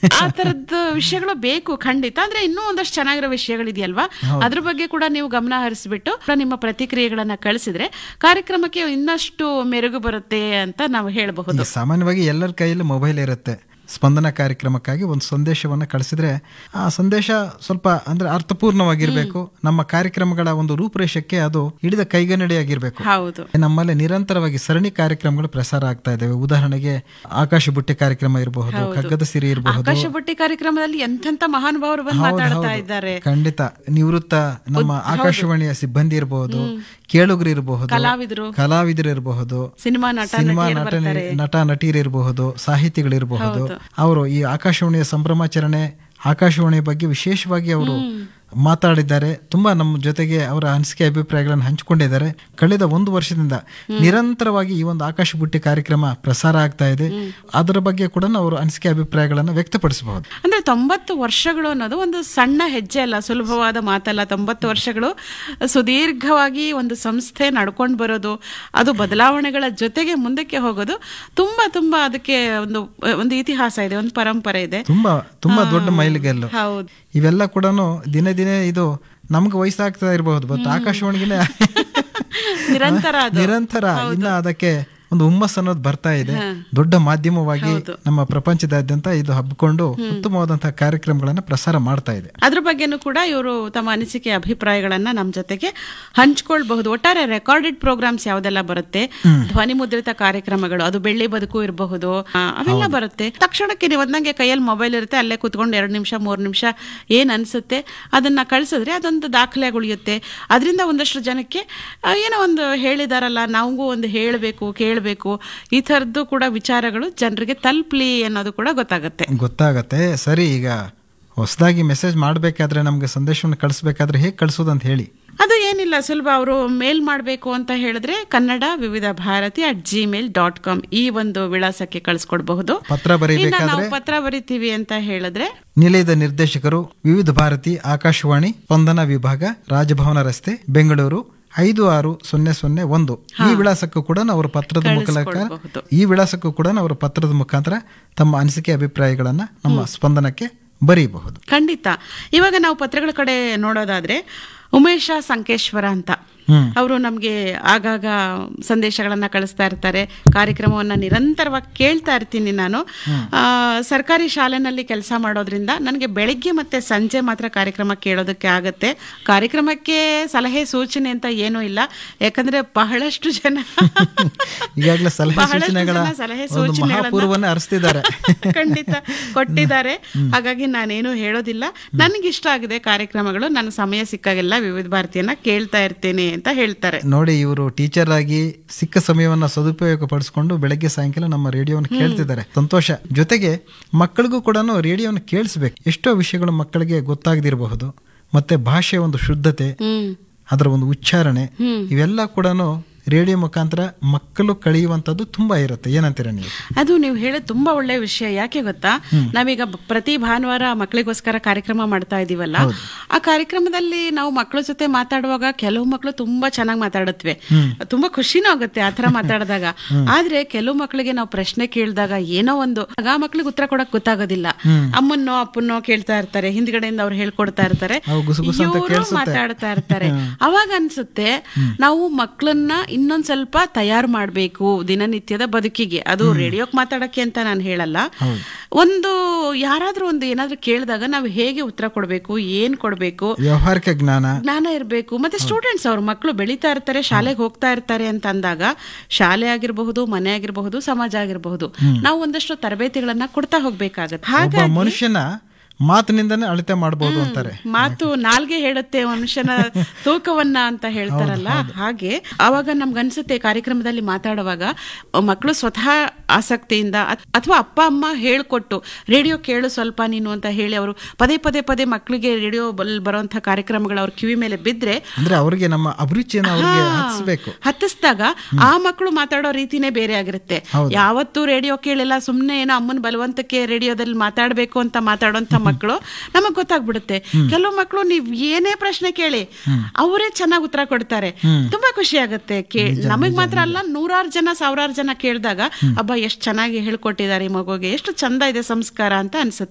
ಆ ತರದ ವಿಷಯಗಳು ಬೇಕು ಖಂಡಿತ ಅಂದ್ರೆ ಇನ್ನೂ ಒಂದಷ್ಟು ಚೆನ್ನಾಗಿರೋ ವಿಷಯಗಳಿದೆಯಲ್ವಾ ಅದ್ರ ಬಗ್ಗೆ ಕೂಡ ನೀವು ಗಮನ ಹರಿಸ್ಬಿಟ್ಟು ನಿಮ್ಮ ಪ್ರತಿಕ್ರಿಯೆಗಳನ್ನ ಕಳಿಸಿದ್ರೆ ಕಾರ್ಯಕ್ರಮಕ್ಕೆ ಇನ್ನಷ್ಟು ಮೆರುಗು ಬರುತ್ತೆ ಅಂತ ನಾವು ಹೇಳಬಹುದು ಈಗ ಸಾಮಾನ್ಯವಾಗಿ ಎಲ್ಲರ ಕೈಯಲ್ಲಿ ಮೊಬೈಲ್ ಇರುತ್ತೆ ಸ್ಪಂದನ ಕಾರ್ಯಕ್ರಮಕ್ಕಾಗಿ ಒಂದು ಸಂದೇಶವನ್ನು ಕಳಿಸಿದ್ರೆ ಆ ಸಂದೇಶ ಸ್ವಲ್ಪ ಅಂದ್ರೆ ಅರ್ಥಪೂರ್ಣವಾಗಿರ್ಬೇಕು ನಮ್ಮ ಕಾರ್ಯಕ್ರಮಗಳ ಒಂದು ರೂಪರೇಷಕ್ಕೆ ಅದು ಹಿಡಿದ ಕೈಗನ್ನಡಿಯಾಗಿರ್ಬೇಕು ಹೌದು ನಮ್ಮಲ್ಲಿ ನಿರಂತರವಾಗಿ ಸರಣಿ ಕಾರ್ಯಕ್ರಮಗಳು ಪ್ರಸಾರ ಆಗ್ತಾ ಇದಾವೆ ಉದಾಹರಣೆಗೆ ಆಕಾಶ ಬುಟ್ಟಿ ಕಾರ್ಯಕ್ರಮ ಇರಬಹುದು ಕಗ್ಗದ ಸಿರಿ ಇರಬಹುದು ಆಕಾಶ ಬುಟ್ಟಿ ಕಾರ್ಯಕ್ರಮದಲ್ಲಿ ಎಂತೆಂತ ಮಹಾನುಭಾವರು ಬಂದು ಮಾತಾಡ್ತಾ ಇದ್ದಾರೆ ಖಂಡಿತ ನಿವೃತ್ತ ನಮ್ಮ ಆಕಾಶವಾಣಿಯ ಸಿಬ್ಬಂದಿ ಇರಬಹುದು ಕೇಳುಗರು ಇರಬಹುದು ಕಲಾವಿದರು ಕಲಾವಿದರು ಇರಬಹುದು ಸಿನಿಮಾ ನಟ ಸಿನಿಮಾ ನಟ ನಟ ನಟಿಯರಿರಬಹುದು ಸಾಹಿತಿಗಳಿರಬಹುದು ಅವರು ಈ ಆಕಾಶವಾಣಿಯ ಸಂಭ್ರಮಾಚರಣೆ ಆಕಾಶವಾಣಿಯ ಬಗ್ಗೆ ವಿಶೇಷವಾಗಿ ಅವರು ಮಾತಾಡಿದ್ದಾರೆ ತುಂಬಾ ನಮ್ಮ ಜೊತೆಗೆ ಅವರ ಅನಿಸಿಕೆ ಅಭಿಪ್ರಾಯಗಳನ್ನು ಹಂಚಿಕೊಂಡಿದ್ದಾರೆ ಕಳೆದ ಒಂದು ವರ್ಷದಿಂದ ನಿರಂತರವಾಗಿ ಈ ಒಂದು ಆಕಾಶ ಬುಟ್ಟಿ ಕಾರ್ಯಕ್ರಮ ಪ್ರಸಾರ ಆಗ್ತಾ ಇದೆ ಅದರ ಬಗ್ಗೆ ಕೂಡ ಅವರು ಅನಿಸಿಕೆ ಅಭಿಪ್ರಾಯಗಳನ್ನು ವ್ಯಕ್ತಪಡಿಸಬಹುದು ಅಂದ್ರೆ ತೊಂಬತ್ತು ವರ್ಷಗಳು ಅನ್ನೋದು ಒಂದು ಸಣ್ಣ ಹೆಜ್ಜೆ ಅಲ್ಲ ಸುಲಭವಾದ ಮಾತಲ್ಲ ತೊಂಬತ್ತು ವರ್ಷಗಳು ಸುದೀರ್ಘವಾಗಿ ಒಂದು ಸಂಸ್ಥೆ ನಡ್ಕೊಂಡು ಬರೋದು ಅದು ಬದಲಾವಣೆಗಳ ಜೊತೆಗೆ ಮುಂದಕ್ಕೆ ಹೋಗೋದು ತುಂಬಾ ತುಂಬಾ ಅದಕ್ಕೆ ಒಂದು ಒಂದು ಇತಿಹಾಸ ಇದೆ ಒಂದು ಪರಂಪರೆ ಇದೆ ತುಂಬಾ ತುಂಬಾ ದೊಡ್ಡ ಮೈಲಿಗಲ್ಲು ಹೌದು ಇವೆಲ್ಲ ಕೂಡ ದಿನೇ ದಿನೇ ಇದು ನಮ್ಗೆ ವಯಸ್ಸಾಗ್ತಾ ಇರಬಹುದು ಬಟ್ ಆಕಾಶವಾಣಿಗೆ ನಿರಂತರ ಅದು ನಿರಂತರ ಇನ್ನ ಅದಕ್ಕೆ ಒಂದು ಹುಮ್ಮಸ್ ಅನ್ನೋದು ಬರ್ತಾ ಇದೆ ದೊಡ್ಡ ಮಾಧ್ಯಮವಾಗಿ ನಮ್ಮ ಪ್ರಪಂಚದಾದ್ಯಂತ ಇದು ಹಬ್ಬಿಕೊಂಡು ಉತ್ತಮವಾದಂತಹ ಕಾರ್ಯಕ್ರಮಗಳನ್ನ ಪ್ರಸಾರ ಮಾಡ್ತಾ ಇದೆ ಅದ್ರ ಬಗ್ಗೆನೂ ಕೂಡ ಇವರು ತಮ್ಮ ಅನಿಸಿಕೆ ಅಭಿಪ್ರಾಯಗಳನ್ನ ನಮ್ಮ ಜೊತೆಗೆ ಹಂಚ್ಕೊಳ್ಬಹುದು ಒಟ್ಟಾರೆ ರೆಕಾರ್ಡೆಡ್ ಪ್ರೋಗ್ರಾಮ್ಸ್ ಯಾವ್ದೆಲ್ಲ ಬರುತ್ತೆ ಧ್ವನಿ ಮುದ್ರಿತ ಕಾರ್ಯಕ್ರಮಗಳು ಅದು ಬೆಳ್ಳಿ ಬದುಕು ಇರಬಹುದು ಅವೆಲ್ಲ ಬರುತ್ತೆ ತಕ್ಷಣಕ್ಕೆ ನೀವು ಒಂದಂಗೆ ಕೈಯಲ್ಲಿ ಮೊಬೈಲ್ ಇರುತ್ತೆ ಅಲ್ಲೇ ಕುತ್ಕೊಂಡು ಎರಡು ನಿಮಿಷ ಮೂರು ನಿಮಿಷ ಏನ್ ಅನ್ಸುತ್ತೆ ಅದನ್ನ ಕಳ್ಸಿದ್ರೆ ಅದೊಂದು ದಾಖಲೆ ಉಳಿಯುತ್ತೆ ಅದರಿಂದ ಒಂದಷ್ಟು ಜನಕ್ಕೆ ಆ, ಏನೋ ಒಂದು ಹೇಳಿದಾರಲ್ಲ ನಾವು ಒಂದು ಹೇಳಬೇಕು ಕೇಳಬೇಕು ಈ ಥರದ್ದು ಕೂಡ ವಿಚಾರಗಳು ಜನರಿಗೆ ತಲುಪ್ಲಿ ಅನ್ನೋದು ಕೂಡ ಗೊತ್ತಾಗುತ್ತೆ ಗೊತ್ತಾಗತ್ತೆ ಸರಿ ಈಗ ಹೊಸದಾಗಿ ಮೆಸೇಜ್ ಮಾಡಬೇಕಾದ್ರೆ ನಮ್ಗೆ ಸಂದೇಶವನ್ನು ಕಳಿಸ್ಬೇಕಾದ್ರೆ ಹೇಗೆ ಕಳಿಸೋದು ಅಂತ ಹೇಳಿ ಅದು ಏನಿಲ್ಲ ಸುಲಭ ಅವರು ಮೇಲ್ ಮಾಡಬೇಕು ಅಂತ ಹೇಳಿದ್ರೆ Kannada Vividh Bharati at gmail dot com ಈ ಒಂದು ವಿಳಾಸಕ್ಕೆ ಕಳಿಸ್ಕೊಡ್ಬಹುದು ಪತ್ರ ಇನ್ನ ಬರೀಬೇಕಾದ್ರೆ ನಾವು ಪತ್ರ ಬರಿತೀವಿ ಅಂತ ಹೇಳಿದ್ರೆ ನಿಲಯದ ನಿರ್ದೇಶಕರು ವಿವಿಧ ಭಾರತಿ ಆಕಾಶವಾಣಿ ಸ್ಪಂದನ ವಿಭಾಗ ರಾಜಭವನ ರಸ್ತೆ ಬೆಂಗಳೂರು ಐದು ಆರು ಸೊನ್ನೆ ಸೊನ್ನೆ ಒಂದು ಈ ವಿಳಾಸಕ್ಕೂ ಕೂಡ ಅವರು ಪತ್ರದ ಮುಖಾಂತರ ಕಳಿಸ್ಕೊಡ್ಬಹುದು. ಈ ವಿಳಾಸಕ್ಕೂ ಕೂಡ ಅವರು ಪತ್ರದ ಮುಖಾಂತರ ತಮ್ಮ ಅನಿಸಿಕೆ ಅಭಿಪ್ರಾಯಗಳನ್ನ ನಮ್ಮ ಸ್ಪಂದನಕ್ಕೆ ಬರೀಬಹುದು ಖಂಡಿತ ಇವಾಗ ನಾವು ಪತ್ರಗಳ ಕಡೆ ನೋಡೋದಾದ್ರೆ ಉಮೇಶ ಸಂಕೇಶ್ವರ ಅಂತ ಹ್ಮ್. ಅವರು ನಮಗೆ ಆಗಾಗ ಸಂದೇಶಗಳನ್ನ ಕಳಿಸ್ತಾ ಇರ್ತಾರೆ ಕಾರ್ಯಕ್ರಮವನ್ನ ನಿರಂತರವಾಗಿ ಕೇಳ್ತಾ ಇರ್ತೀನಿ ನಾನು ಆ, ಸರ್ಕಾರಿ ಶಾಲೆನಲ್ಲಿ ಕೆಲಸ ಮಾಡೋದ್ರಿಂದ ನನಗೆ ಬೆಳಿಗ್ಗೆ ಮತ್ತೆ ಸಂಜೆ ಮಾತ್ರ ಕಾರ್ಯಕ್ರಮ ಕೇಳೋದಕ್ಕೆ ಆಗತ್ತೆ ಕಾರ್ಯಕ್ರಮಕ್ಕೆ ಸಲಹೆ ಸೂಚನೆ ಅಂತ ಏನೂ ಇಲ್ಲ ಯಾಕಂದ್ರೆ ಬಹಳಷ್ಟು ಜನ ಈಗಾಗಲೇ ಸಲಹೆ ಬಹಳಷ್ಟು ಸೂಚನೆಗಳ ಜನ ಸಲಹೆ ಒಂದು ಸೂಚನೆಗಳನ್ನ ಮಹಾಪೂರ್ವನ್ನ ಹರಿಸ್ತಿದ್ದಾರೆ ಖಂಡಿತ ಕೊಟ್ಟಿದ್ದಾರೆ ಹಾಗಾಗಿ ನಾನೇನು ಹೇಳೋದಿಲ್ಲ ನನಗೆ ಇಷ್ಟ ಆಗಿದೆ ಕಾರ್ಯಕ್ರಮಗಳು ನನ್ನ ಸಮಯ ಸಿಕ್ಕಾಗೆಲ್ಲ ವಿವಿಧ ಭಾರತಿಯನ್ನ ಕೇಳ್ತಾ ಇರ್ತೇನೆ ಅಂತ ಹೇಳ್ತಾರೆ ನೋಡಿ ಇವರು ಟೀಚರ್ ಆಗಿ ಸಿಕ್ಕ ಸಮಯವನ್ನ ಸದುಪಯೋಗ ಪಡಿಸ್ಕೊಂಡು ಬೆಳಗ್ಗೆ ಸಾಯಂಕಾಲ ನಮ್ಮ ರೇಡಿಯೋವನ್ನು ಕೇಳ್ತಿದ್ದಾರೆ ಸಂತೋಷ ಜೊತೆಗೆ ಮಕ್ಕಳಿಗೂ ಕೂಡ ರೇಡಿಯೋವನ್ನು ಕೇಳಿಸ್ಬೇಕು ಎಷ್ಟೋ ವಿಷಯಗಳು ಮಕ್ಕಳಿಗೆ ಗೊತ್ತಾಗದಿರಬಹುದು ಮತ್ತೆ ಭಾಷೆಯ ಒಂದು ಶುದ್ಧತೆ ಹ್ಮ್ ಅದರ ಒಂದು ಉಚ್ಚಾರಣೆ ಇವೆಲ್ಲ ಕೂಡ ರೇಡಿಯೋ ಮುಖಾಂತರ ಮಕ್ಕಳು ಕಳೆಯುವಂತದ್ದು ತುಂಬಾ ಇರುತ್ತೆ ಏನಂತೀರ ನೀವು ಅದು ನೀವು ಹೇಳೋದು ತುಂಬಾ ಒಳ್ಳೆ ವಿಷಯ ಯಾಕೆ ಗೊತ್ತಾ ನಾವೀಗ ಬ- ಪ್ರತಿ ಭಾನುವಾರ ಮಕ್ಕಳಿಗೋಸ್ಕರ ಕಾರ್ಯಕ್ರಮ ಮಾಡ್ತಾ ಇದೀವಲ್ಲ ಆ ಕಾರ್ಯಕ್ರಮದಲ್ಲಿ ನಾವು ಮಕ್ಕಳ ಜೊತೆ ಮಾತಾಡುವಾಗ ಕೆಲವು ಮಕ್ಕಳು ತುಂಬಾ ಚೆನ್ನಾಗಿ ಮಾತಾಡತ್ವೆ ತುಂಬಾ ಖುಷಿನೂ ಆಗುತ್ತೆ ಆ ತರ ಮಾತಾಡಿದಾಗ ಆದ್ರೆ ಕೆಲವು ಮಕ್ಕಳಿಗೆ ನಾವು ಪ್ರಶ್ನೆ ಕೇಳಿದಾಗ ಏನೋ ಒಂದು ಆಗ ಆ ಮಕ್ಳಿಗೆ ಉತ್ತರ ಕೊಡಕ್ ಗೊತ್ತಾಗೋದಿಲ್ಲ ಅಮ್ಮನ್ನೋ ಅಪ್ಪನ್ನೋ ಕೇಳ್ತಾ ಇರ್ತಾರೆ ಹಿಂದ್ಗಡೆಯಿಂದ ಅವ್ರು ಹೇಳ್ಕೊಡ್ತಾ ಇರ್ತಾರೆ ಅವು ಗುಸುಗುಸು ಅಂತ ಇವ್ರು ಕೇಳ್ಸುತ್ತೆ. ಮಾತಾಡ್ತಾ ಇರ್ತಾರೆ ಅವಾಗ ಅನ್ಸುತ್ತೆ ನಾವು ಮಕ್ಕಳನ್ನ ಇನ್ನೊಂದ್ ಸ್ವಲ್ಪ ತಯಾರು ಮಾಡ್ಬೇಕು ದಿನನಿತ್ಯದ ಬದುಕಿಗೆ ಅದು ರೇಡಿಯೋಕ್ ಮಾತಾಡಕ್ಕೆ ಅಂತ ನಾನು ಹೇಳಲ್ಲ ಒಂದು ಯಾರಾದ್ರೂ ಒಂದು ಏನಾದ್ರೂ ಕೇಳಿದಾಗ ನಾವು ಹೇಗೆ ಉತ್ತರ ಕೊಡ್ಬೇಕು ಏನ್ ಕೊಡ್ಬೇಕು ವ್ಯವಹಾರಿಕ ಜ್ಞಾನ ಜ್ಞಾನ ಇರಬೇಕು ಮತ್ತೆ ಸ್ಟೂಡೆಂಟ್ಸ್ ಅವ್ರ ಮಕ್ಕಳು ಬೆಳೀತಾ ಇರ್ತಾರೆ ಶಾಲೆಗೆ ಹೋಗ್ತಾ ಇರ್ತಾರೆ ಅಂತ ಅಂದಾಗ ಶಾಲೆ ಆಗಿರಬಹುದು ಮನೆ ಆಗಿರಬಹುದು ಸಮಾಜ ಆಗಿರಬಹುದು ನಾವು ಒಂದಷ್ಟು ತರಬೇತಿಗಳನ್ನ ಕೊಡ್ತಾ ಹೋಗ್ಬೇಕಾಗತ್ತೆ ಒಬ್ಬ ಹಾಗಾಗಿ ಮನುಷ್ಯನ ಮಾತಿನಿಂದನೇ ಅಳತೆ ಮಾಡಬಹುದು ಅಂತಾರೆ ಮಾತು ನಾಲ್ಗೆ ಹೇಳುತ್ತೆ ಮನುಷ್ಯನ ತೂಕವನ್ನ ಅಂತ ಹೇಳ್ತಾರಲ್ಲ ಹಾಗೆ ಅವಾಗ ನಮ್ಗನ್ಸುತ್ತೆ ಕಾರ್ಯಕ್ರಮದಲ್ಲಿ ಮಾತಾಡುವಾಗ ಮಕ್ಕಳು ಸ್ವತಃ ಆಸಕ್ತಿಯಿಂದ ಅತ್- ಅಥವಾ ಅಪ್ಪ ಅಮ್ಮ ಹೇಳ್ಕೊಟ್ಟು ರೇಡಿಯೋ ಕೇಳು ಸ್ವಲ್ಪ ನೀನು ಅಂತ ಹೇಳಿ ಅವರು ಪದೇ ಪದೇ ಪದೇ ಮಕ್ಕಳಿಗೆ ರೇಡಿಯೋ ಬರುವಂತಹ ಕಾರ್ಯಕ್ರಮಗಳು ಅವ್ರ ಕಿವಿ ಮೇಲೆ ಬಿದ್ರೆ ಅಂದ್ರೆ ಅವರಿಗೆ ನಮ್ಮ ಅಭಿರುಚಿಯನ್ನು ಅವರಿಗೆ ಹತ್ತಿಸ್ಬೇಕು ಹತ್ತಿಸಿದಾಗ ಆ ಮಕ್ಕಳು ಮಾತಾಡೋ ರೀತಿನೇ ಬೇರೆ ಆಗಿರುತ್ತೆ ಯಾವತ್ತೂ ರೇಡಿಯೋ ಕೇಳಿಲ್ಲ ಸುಮ್ನೆ ಏನೋ ಅಮ್ಮನ ಬಲವಂತಕ್ಕೆ ರೇಡಿಯೋದಲ್ಲಿ ಮಾತಾಡ್ಬೇಕು ಅಂತ ಮಾತಾಡೋಂತ ಮಕ್ಕಳು ನಮಗ್ ಗೊತ್ತಾಗ್ಬಿಡುತ್ತೆ ಕೆಲವು ಮಕ್ಕಳು ನೀವ್ ಏನೇ ಪ್ರಶ್ನೆ ಕೇಳಿ ಅವರೇ ಚೆನ್ನಾಗಿ ಉತ್ತರ ಕೊಡ್ತಾರೆ ತುಂಬಾ ಖುಷಿ ಆಗುತ್ತೆ ಕೇ ನಮಗ್ ಮಾತ್ರ ಅಲ್ಲ ನೂರಾರು ಜನ ಸಾವಿರಾರು ಜನ ಕೇಳಿದಾಗ ಅಬ್ಬಾ ಎಷ್ಟ್ ಚೆನ್ನಾಗಿ ಹೇಳ್ಕೊಟ್ಟಿದ್ದಾರೆ ಈ ಮಗುಗೆ ಎಷ್ಟು ಚಂದ ಇದೆ ಸಂಸ್ಕಾರ ಅಂತ ಅನ್ಸುತ್ತೆ